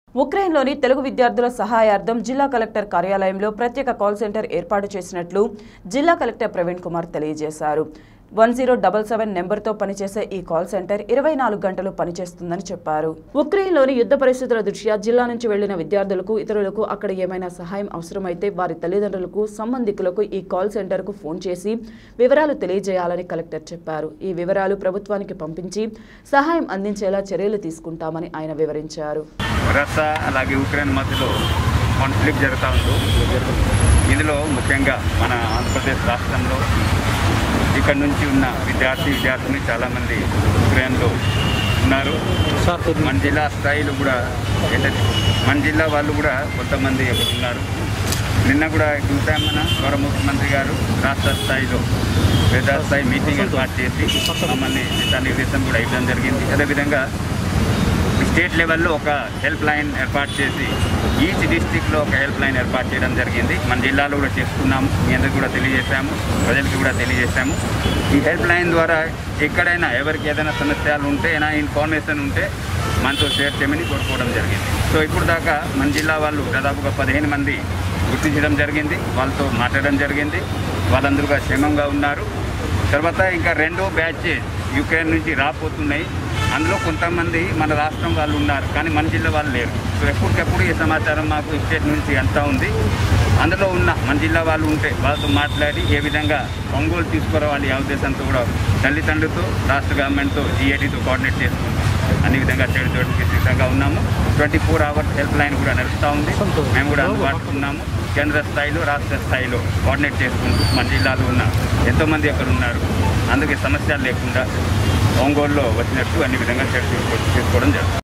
ఉక్రెయిన్లోని తెలుగు విద్యార్థుల సహాయార్థం జిల్లా కలెక్టర్ కార్యాలయంలో ప్రత్యేక కాల్ సెంటర్ ఏర్పాటు చేసినట్లు జిల్లా కలెక్టర్ ప్రవీణ్ కుమార్ తెలియజేశారు వన్ జీరో డబల్ సెవెన్ నెంబర్తో పనిచేసే ఈ కాల్ సెంటర్ ఇరవై నాలుగు గంటలు పనిచేస్తుందని చెప్పారు ఉక్రెయిన్లోని యుద్ధ పరిస్థితుల దృష్ట్యా జిల్లా నుంచి వెళ్లిన విద్యార్థులకు ఇతరులకు అక్కడ ఏమైనా సహాయం అవసరమైతే వారి తల్లిదండ్రులకు సంబంధికులకు ఈ కాల్ సెంటర్కు ఫోన్ చేసి వివరాలు తెలియజేయాలని కలెక్టర్ చెప్పారు ఈ వివరాలు ప్రభుత్వానికి పంపించి సహాయం అందించేలా చర్యలు తీసుకుంటామని ఆయన వివరించారు రష్యా అలాగే ఉక్రెయిన్ మధ్యలో కాన్ఫ్లిక్ట్ జరుగుతూ ఉంది ఇందులో ముఖ్యంగా మన ఆంధ్రప్రదేశ్ రాష్ట్రంలో ఇక్కడ నుంచి ఉన్న విద్యార్థి విద్యార్థిని చాలామంది ఉక్రెయిన్లో ఉన్నారు మన జిల్లా స్థాయిలో కూడా ఏంటంటే మన జిల్లా వాళ్ళు కూడా కొంతమంది ఇక్కడ ఉన్నారు నిన్న కూడా చూసాం మన గౌరవ ముఖ్యమంత్రి గారు రాష్ట్ర స్థాయిలో పెద్ద స్థాయి మీటింగ్ ఏర్పాటు చేసి మమ్మల్ని దిశానిర్దేశం కూడా ఇవ్వడం జరిగింది అదేవిధంగా స్టేట్ లెవెల్లో ఒక హెల్ప్ లైన్ ఏర్పాటు చేసి ఈచ్ డిస్టిక్లో ఒక హెల్ప్ లైన్ ఏర్పాటు చేయడం జరిగింది మన జిల్లాలో కూడా చేసుకున్నాము మీ అందరికీ కూడా తెలియజేశాము ప్రజలకు కూడా తెలియజేశాము ఈ హెల్ప్ లైన్ ద్వారా ఎక్కడైనా ఎవరికి ఏదైనా సమస్యలు ఉంటే ఏదైనా ఇన్ఫర్మేషన్ ఉంటే మనతో షేర్ చేయమని కోరుకోవడం జరిగింది సో ఇప్పుడు దాకా మన జిల్లా వాళ్ళు దాదాపుగా పదిహేను మంది గుర్తించడం జరిగింది వాళ్ళతో మాట్లాడడం జరిగింది వాళ్ళందరూ క్షేమంగా ఉన్నారు తర్వాత ఇంకా రెండో బ్యాచ్ యుక్రెయిన్ నుంచి రాపోతున్నాయి అందులో కొంతమంది మన రాష్ట్రం వాళ్ళు ఉన్నారు కానీ మన జిల్లా వాళ్ళు లేరు సో ఎప్పటికెప్పుడు ఈ సమాచారం మాకు స్టేట్ నుంచి అంతా ఉంది అందులో ఉన్న మన జిల్లా వాళ్ళు ఉంటే వాళ్ళతో మాట్లాడి ఏ విధంగా ఒంగోలు తీసుకురావాలి ఆ ఉద్దేశంతో కూడా తల్లిదండ్రులతో రాష్ట్ర గవర్నమెంట్తో జిఏటీతో కోఆర్డినేట్ చేసుకుంటాం అన్ని విధంగా చేయడానికి సిద్ధంగా ఉన్నాము twenty four hours help line కూడా నడుస్తూ ఉంది మేము కూడా అందుబాటులో ఉన్నాము కేంద్ర స్థాయిలో రాష్ట్ర స్థాయిలో కోఆర్డినేట్ చేసుకుంటూ మన జిల్లాలో ఉన్న ఎంతోమంది అక్కడ ఉన్నారు అందుకే సమస్యలు లేకుండా ఒంగోలులో వచ్చినట్టు అన్ని విధంగా చర్య తీసుకోవడం జరుగుతుంది